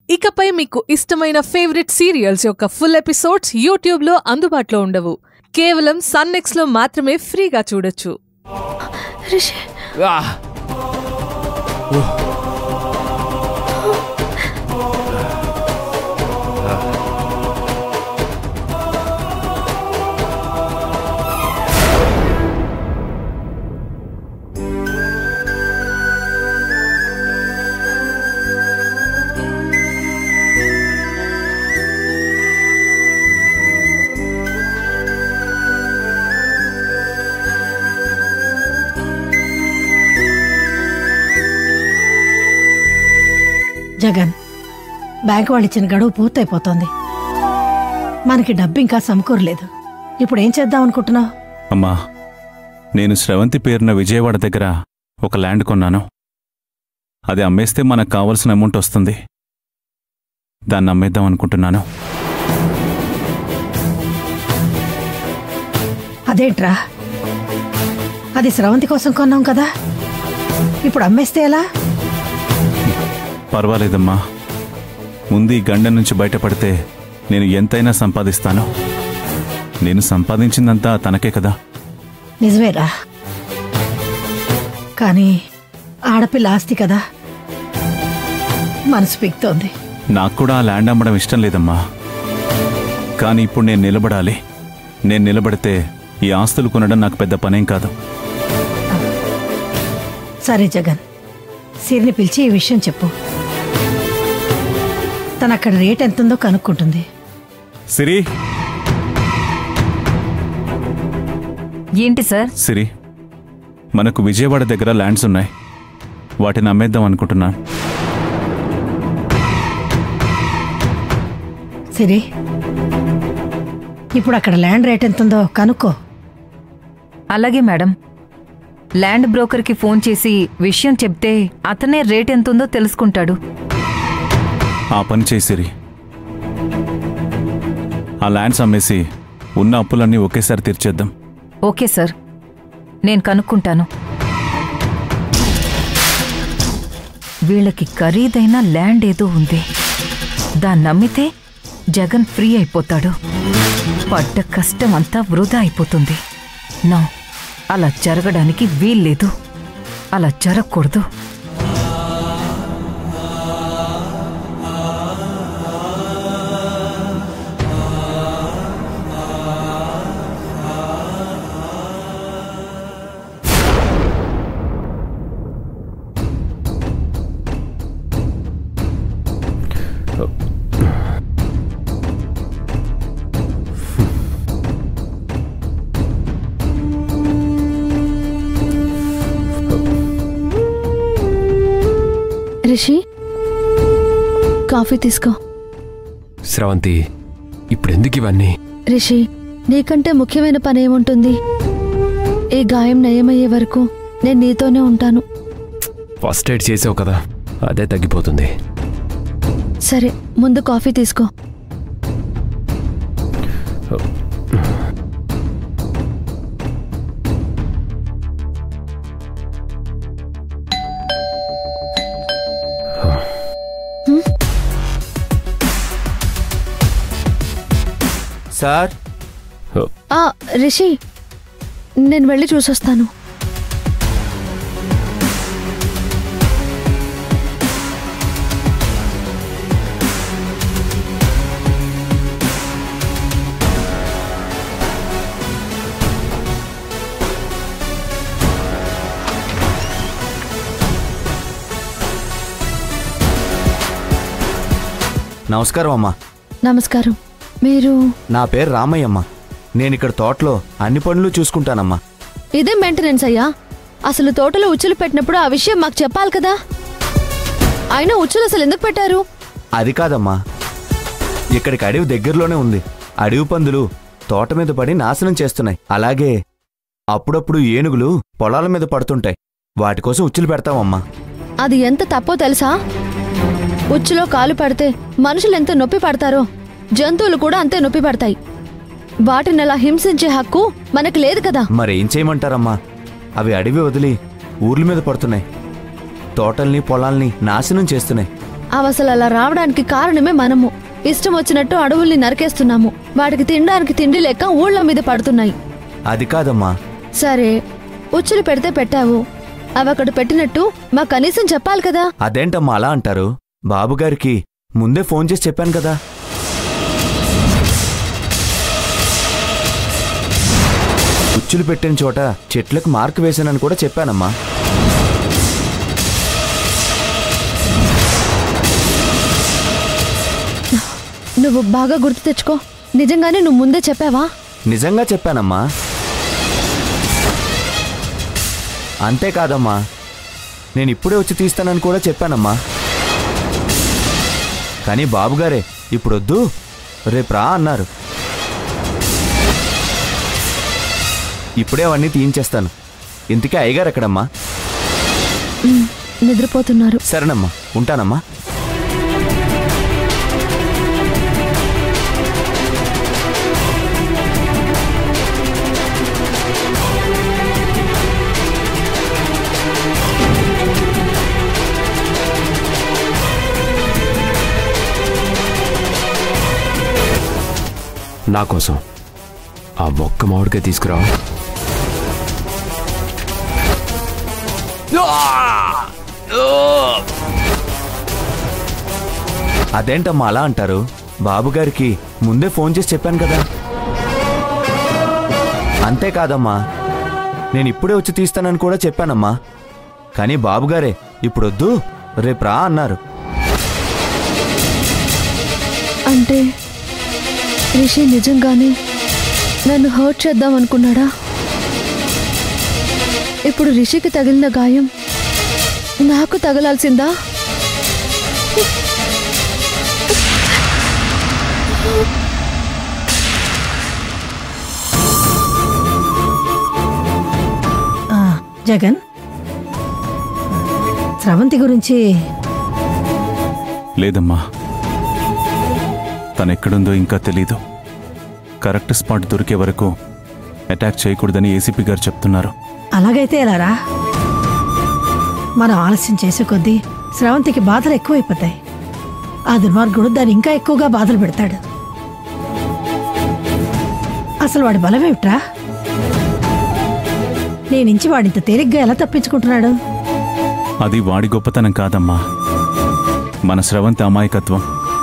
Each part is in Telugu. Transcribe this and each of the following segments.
ఇకపై మీకు ఇష్టమైన ఫేవరెట్ సీరియల్స్ యొక్క ఫుల్ ఎపిసోడ్స్ యూట్యూబ్లో అందుబాటులో ఉండవు కేవలం సన్నెక్స్లో మాత్రమే ఫ్రీగా చూడొచ్చు రిషి జగన్ బ్యాంకు వాళ్ళు ఇచ్చిన గడువు పూర్తయిపోతోంది మనకి డబ్బు ఇంకా సమకూరలేదు ఇప్పుడు ఏం చేద్దాం అనుకుంటున్నావు అమ్మా నేను స్రవంతి పేరున విజయవాడ దగ్గర ఒక ల్యాండ్ కొన్నాను అది అమ్మేస్తే మనకు కావలసిన అమౌంట్ వస్తుంది దాన్ని అమ్మేద్దాం అనుకుంటున్నాను అదేంట్రా అది స్రవంతి కోసం కొన్నాం కదా ఇప్పుడు అమ్మేస్తే ఎలా పర్వాలేదమ్మా ముందు ఈ గండం నుంచి బయటపడితే నేను ఎంతైనా సంపాదిస్తాను నేను సంపాదించిందంతా తనకే కదా నిజమేరా కానీ ఆడపిల్ల ఆస్తి కదా మనసు పీక్తోంది నాకు కూడా ఆ ల్యాండ్ అమ్మడం ఇష్టం లేదమ్మా కానీ ఇప్పుడు నేను నిలబడాలి నేను నిలబడితే ఈ ఆస్తులు కొనడం నాకు పెద్ద పనేం కాదు సరే జగన్ సిరిని పిలిచి ఈ విషయం చెప్పు తను అక్కడ రేట్ ఎంతుందో కనుక్కుంటుంది సిరి ఏంటి సార్ సిరి మనకు విజయవాడ దగ్గర ల్యాండ్స్ ఉన్నాయి వాటిని అమ్మేద్దాం అనుకుంటున్నాను సిరి ఇప్పుడు అక్కడ ల్యాండ్ రేట్ ఎంతుందో కనుక్కో అలాగే మేడం ల్యాండ్ బ్రోకర్కి ఫోన్ చేసి విషయం చెప్తే అతనే రేట్ ఎంతుందో తెలుసుకుంటాడు ఆ పని చేయి సిరి ఆ ల్యాండ్స్ అమ్మేసి ఉన్న అప్పులన్నీ ఒకేసారి తీర్చేద్దాం ఓకే సార్ నేను కనుక్కుంటాను వీళ్ళకి ఖరీదైన ల్యాండ్ ఏదో ఉంది దాన్ని అమ్మితే జగన్ ఫ్రీ అయిపోతాడు పడ్డ కష్టం అంతా వృధా అయిపోతుంది నా అలా జరగడానికి వీల్లేదు అలా జరగకూడదు రిషి కాఫీ తీసుకో స్రవంతి ఇప్పుడెందుకు ఇవన్నీ రిషి నీకంటే ముఖ్యమైన పని ఏముంటుంది ఈ గాయం నయమయ్యే వరకు నేను నీతోనే ఉంటాను ఫస్ట్ ఎయిడ్ చేసావు కదా అదే తగ్గిపోతుంది సరే ముందు కాఫీ తీసుకో సార్ ఆ రిషి నేను వెళ్ళి చూసొస్తాను నమస్కారం అమ్మా నమస్కారం మీరు నా పేరు రామయ్యమ్మ నేను ఇక్కడ తోటలో అన్ని పనులు చూసుకుంటానమ్మా ఇదే మెయింటెనెన్స్ అయ్యా అసలు తోటలో ఉచ్చులు పెట్టినప్పుడు ఆ విషయం మాకు చెప్పాలి కదా అయినా ఉచ్చులు అసలు ఎందుకు పెట్టారు అది కాదమ్మా ఇక్కడికి అడవి దగ్గరలోనే ఉంది అడవి పందులు తోట మీద పడి నాశనం చేస్తున్నాయి అలాగే అప్పుడప్పుడు ఏనుగులు పొలాల మీద పడుతుంటాయి వాటి కోసం ఉచ్చులు పెడతామమ్మా అది ఎంత తప్పో తెలుసా ఉచ్చులో కాలు పడితే మనుషులు ఎంత నొప్పి పడతారో జంతువులు కూడా అంతే నొప్పి పడతాయి వాటిని అలా హింసించే హక్కు మనకు లేదు కదా మరేం చేయమంటారమ్మా అవి అడవి వదిలి ఊర్ల మీద పడుతున్నాయి తోటల్ని పొలాల్ని నాశనం చేస్తున్నాయి అవి అసలు అలా రావడానికి కారణమే మనము ఇష్టం వచ్చినట్టు అడవుల్ని నరికేస్తున్నాము వాటికి తినడానికి తిండి లేక ఊళ్ళ మీద పడుతున్నాయి అది కాదమ్మా సరే ఉచ్చులు పెడితే పెట్టావు అవి అక్కడ పెట్టినట్టు మా కనీసం చెప్పాలి కదా అదేంటమ్మా అలా అంటారు బాబుగారికి ముందే ఫోన్ చేసి చెప్పాను కదా ఉచ్చులు పెట్టిన చోట చెట్లకు మార్క్ వేశానని కూడా చెప్పానమ్మా నువ్వు బాగా గుర్తు తెచ్చుకో నిజంగానే నువ్వు ముందే చెప్పావా నిజంగా చెప్పానమ్మా అంతేకాదమ్మా నేను ఇప్పుడే వచ్చి తీస్తానని కూడా చెప్పానమ్మా కానీ బాబుగారే ఇప్పుడొద్దు రేపు రా అన్నారు ఇప్పుడే అవన్నీ తీయించేస్తాను ఇంతకీ అయ్యగారు ఎక్కడమ్మా నిద్రపోతున్నారు సరేనమ్మా ఉంటానమ్మా నా కోసం ఆ ఒక్క మామిడికాయ తీసుకురా అదేంటమ్మా అలా అంటారు బాబుగారికి ముందే ఫోన్ చేసి చెప్పాను కదా అంతేకాదమ్మా నేను ఇప్పుడే వచ్చి తీస్తానని కూడా చెప్పానమ్మా కానీ బాబుగారే ఇప్పుడొద్దు రేపు రా అన్నారు అంటే రిషి నిజంగానే నన్ను హర్ట్ చేద్దాం అనుకున్నాడా ఇప్పుడు రిషికి తగిలిన గాయం నాకు తగలాల్సిందా ఆ, జగన్ స్రవంతి గురించి లేదమ్మా తనెక్కడుందో ఇంకా తెలీదు కరెక్ట్ స్పాట్ దొరికే వరకు అటాక్ చేయకూడదని ఏసీపీ గారు చెప్తున్నారు అలాగైతే ఎలారా మనం ఆలస్యం చేసే కొద్దీ స్రవంతికి బాధలు ఎక్కువైపోతాయి ఆ దుర్మార్గుడు దాన్ని ఇంకా ఎక్కువగా బాధలు పెడతాడు అసలు వాడి బలమేమిట్రా నీ నుంచి వాడింత తేలిగ్గా ఎలా తప్పించుకుంటున్నాడు అది వాడి గొప్పతనం కాదమ్మా మన స్రవంతి అమాయకత్వం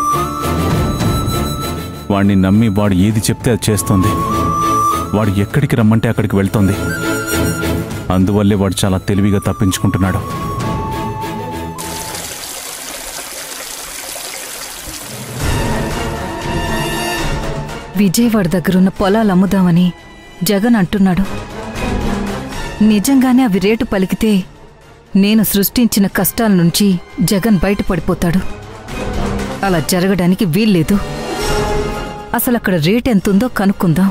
వాడిని నమ్మి వాడు ఏది చెప్తే అది చేస్తోంది వాడు ఎక్కడికి రమ్మంటే అక్కడికి వెళ్తోంది అందువల్లే వాడు చాలా తెలివిగా తప్పించుకుంటున్నాడు విజయవాడ దగ్గరున్న పొలాలు అమ్ముదామని జగన్ అంటున్నాడు నిజంగానే అవి రేటు పలికితే నేను సృష్టించిన కష్టాల నుంచి జగన్ బయటపడిపోతాడు అలా జరగడానికి వీల్లేదు అసలు అక్కడ రేట్ ఎంతుందో కనుక్కుందాం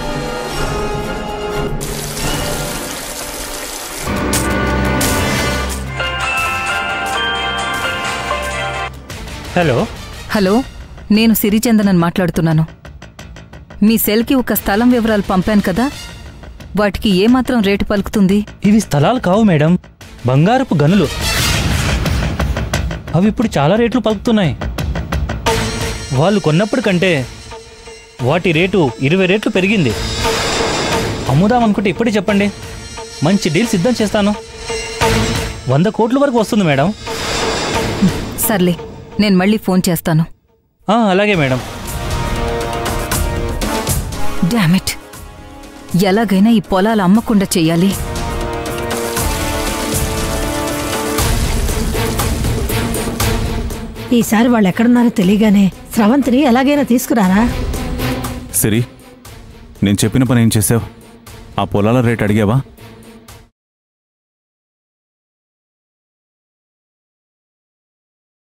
హలో హలో నేను సిరిచందనని మాట్లాడుతున్నాను మీ సెల్కి ఒక స్థలం వివరాలు పంపాను కదా వాటికి ఏమాత్రం రేటు పలుకుతుంది ఇవి స్థలాలు కావు మేడం బంగారపు గనులు అవి ఇప్పుడు చాలా రేట్లు పలుకుతున్నాయి వాళ్ళు కొన్నప్పటికంటే వాటి రేటు ఇరవై రేట్లు పెరిగింది అమ్ముదాం అనుకుంటే ఇప్పుడే చెప్పండి మంచి డీల్ సిద్ధం చేస్తాను వంద కోట్ల వరకు వస్తుంది మేడం సర్లే నేను మళ్ళీ ఫోన్ చేస్తాను ఆ, అలాగే మేడం డామిట్ ఎలాగైనా ఈ పొలాలు అమ్మకుండా చెయ్యాలి ఈసారి వాళ్ళు ఎక్కడున్నారో తెలియగానే స్రవంతిని ఎలాగైనా తీసుకురారా సిరి నేను చెప్పిన పని ఏం చేసావు ఆ పొలాల రేట్ అడిగావా